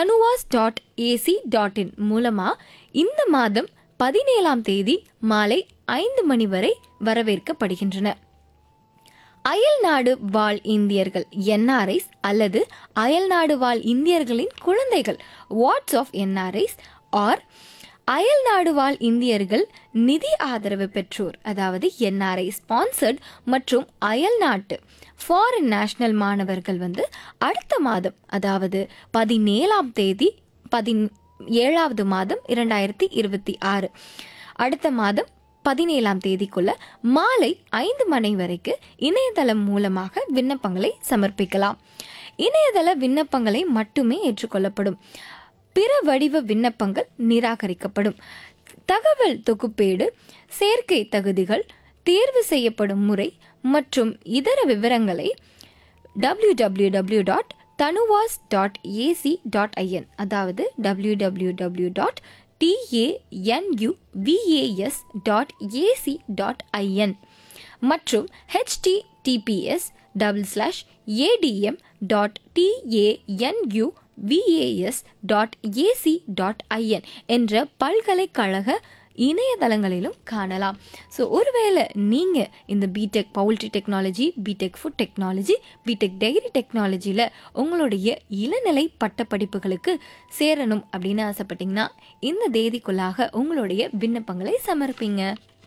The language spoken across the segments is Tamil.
தனுவாஸ் டாட் ஏசி டாட் இன் மூலமாக இந்த மாதம் பதினேழாம் தேதி மாலை ஐந்து மணி வரை வரவேற்கப்படுகின்றன அயல்நாடு வாழ் இந்தியர்கள் என்ஆர்ஐஸ் அல்லது அயல்நாடு வாழ் இந்தியர்களின் குழந்தைகள் வாட்ஸ் ஆஃப் என்ஆர்ஐஸ் ஆர் அயல்நாடு வாழ் இந்தியர்கள் நிதி ஆதரவு பெற்றோர் அதாவது என்ஆர்ஐ ஸ்பான்சர்ட் மற்றும் அயல்நாட்டு ஃபாரின் நேஷனல் மாணவர்கள் வந்து அடுத்த மாதம் அதாவது பதினேழாம் தேதி பதின் ஏழாவது மாதம் இரண்டாயிரத்தி இருபத்தி ஆறு அடுத்த மாதம் பதினேழாம் தேதிக்குள்ள மாலை ஐந்து மணி வரைக்கு இணையதளம் மூலமாக விண்ணப்பங்களை சமர்ப்பிக்கலாம் இணையதள விண்ணப்பங்களை மட்டுமே ஏற்றுக்கொள்ளப்படும் பிற வடிவ விண்ணப்பங்கள் நிராகரிக்கப்படும் தகவல் தொகுப்பேடு சேர்க்கை தகுதிகள் தேர்வு செய்யப்படும் முறை மற்றும் இதர விவரங்களை W W W dot Tanuvas dot AC dot IN அதாவது W W W dot TANUVAS dot AC dot IN மற்றும் HTTPS double slash ATM dot TANU VAS dot AC dot IN என்ற பல்கலைக்கழக இணையதளங்களிலும் காணலாம் ஸோ ஒருவேளை நீங்கள் இந்த B Tech poultry technology B Tech food technology B Tech dairy டெக்னாலஜியில் உங்களுடைய இளநிலை பட்ட படிப்புகளுக்கு சேரணும் அப்படின்னு ஆசைப்பட்டீங்கன்னா இந்த தேதிக்குள்ளாக உங்களுடைய விண்ணப்பங்களை சமர்ப்பிங்க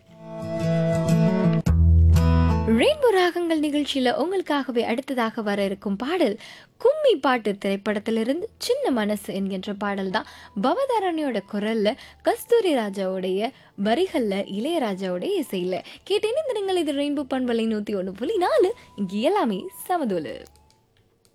ரெயின்போ ராகங்கள் நிகழ்ச்சியில் உங்களுக்காகவே அடுத்ததாக வர இருக்கும் பாடல் கும்மி பாட்டு திரைப்படத்திலிருந்து சின்ன மனசு என்கின்ற பாடல் தான் பவதாரணியோட குரல்ல கஸ்தூரி ராஜாவுடைய வரிகள்ல இளையராஜாவுடைய இசையில கேட்டேன் இந்த நீங்கள் இது ரெயின்போ பண்பலை நூற்றி ஒன்று புள்ளி நாலு இங்கே எல்லாமே சமதோலு